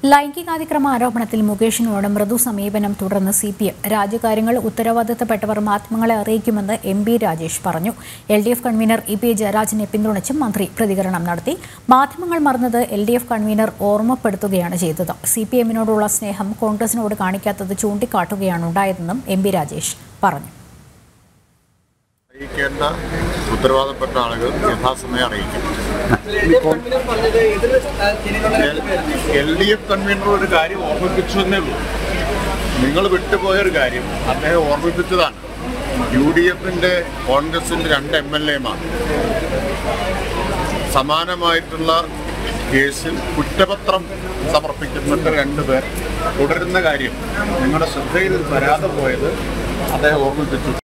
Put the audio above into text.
ലൈംഗികാതിക്രമ ആരോപണത്തിൽ മുകേഷിനോട് മൃദു സമീപനം തുടർന്ന് സി പി എം രാജ്യകാര്യങ്ങൾ ഉത്തരവാദിത്തപ്പെട്ടവർ മാധ്യമങ്ങളെ അറിയിക്കുമെന്ന് എം ബി രാജേഷ് പറഞ്ഞു L D F convener E P ജയരാജനെ പിന്തുണച്ചും മന്ത്രി പ്രതികരണം നടത്തി മാധ്യമങ്ങൾ മറന്നത് എൽ ഡി എഫ് കൺവീനർ ഓർമ്മപ്പെടുത്തുകയാണ് ചെയ്തത് സി പി എമ്മിനോടുള്ള സ്നേഹം കോൺഗ്രസിനോട് കാണിക്കാത്തത് ചൂണ്ടിക്കാട്ടുകയാണ് ഉണ്ടായതെന്നും എം ബി രാജേഷ് പറഞ്ഞു അറിയിക്കേണ്ട ഉത്തരവാദപ്പെട്ട ആളുകൾ യഥാസമയം അറിയിക്കും എൽ ഡി എഫ് കൺവീനർ ഒരു കാര്യം ഓർമ്മിപ്പിച്ചു എന്നേ ഉള്ളൂ നിങ്ങൾ വിട്ടുപോയ ഒരു കാര്യം അദ്ദേഹം ഓർമ്മിപ്പിച്ചതാണ് യു ഡി എഫിന്റെ കോൺഗ്രസിന്റെ രണ്ട് എം എൽ എമാർ സമാനമായിട്ടുള്ള കേസിൽ കുറ്റപത്രം സമർപ്പിക്കുന്നുണ്ട് രണ്ടുപേർ തുടരുന്ന കാര്യം നിങ്ങളുടെ ശ്രദ്ധയിൽ വരാതെ പോയത് അദ്ദേഹം ഓർമ്മിപ്പിച്ചു